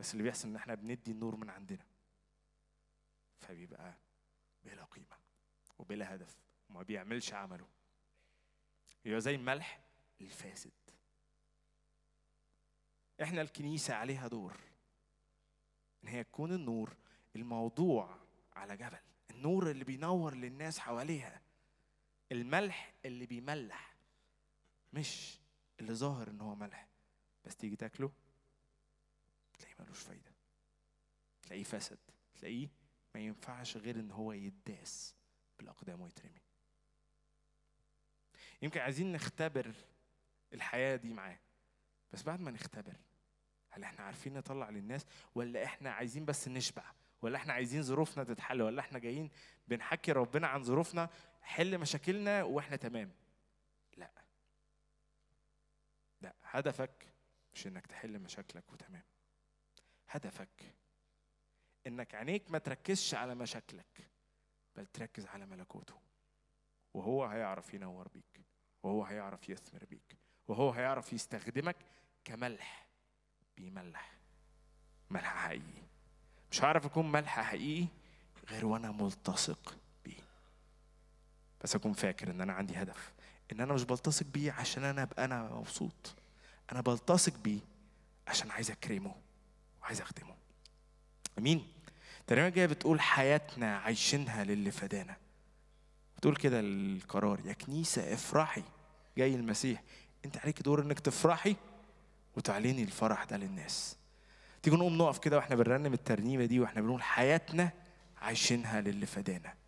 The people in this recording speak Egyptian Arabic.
بس اللي بيحصل ان احنا بندي النور من عندنا فبيبقى بلا قيمه وبلا هدف وما بيعملش عمله يبقى زي الملح الفاسد احنا الكنيسه عليها دور ان هي تكون النور الموضوع على جبل النور اللي بينور للناس حواليها الملح اللي بيملح مش اللي ظاهر ان هو ملح بس تيجي تاكله تلاقيه ملوش فايده تلاقيه فسد تلاقيه ما ينفعش غير ان هو يداس بالاقدام ويترمي يمكن عايزين نختبر الحياه دي معاه بس بعد ما نختبر هل احنا عارفين نطلع للناس ولا احنا عايزين بس نشبع ولا احنا عايزين ظروفنا تتحل ولا احنا جايين بنحكي ربنا عن ظروفنا حل مشاكلنا واحنا تمام لا لا هدفك مش انك تحل مشاكلك وتمام هدفك انك عينيك ما تركزش على مشاكلك بل تركز على ملكوته وهو هيعرف ينور بيك وهو هيعرف يثمر بيك وهو هيعرف يستخدمك كملح بيملح ملح حقيقي مش هعرف اكون ملح حقيقي غير وانا ملتصق بيه بس اكون فاكر ان انا عندي هدف ان انا مش بلتصق بيه عشان انا ابقى انا مبسوط انا بلتصق بيه عشان عايز اكرمه وعايز اخدمه امين الترنيمه الجايه بتقول حياتنا عايشينها للي فدانا بتقول كده القرار يا كنيسه افرحي جاي المسيح انت عليك دور انك تفرحي وتعلني الفرح ده للناس تيجي نقوم نقف كده واحنا بنرنم الترنيمه دي واحنا بنقول حياتنا عايشينها للي فدانا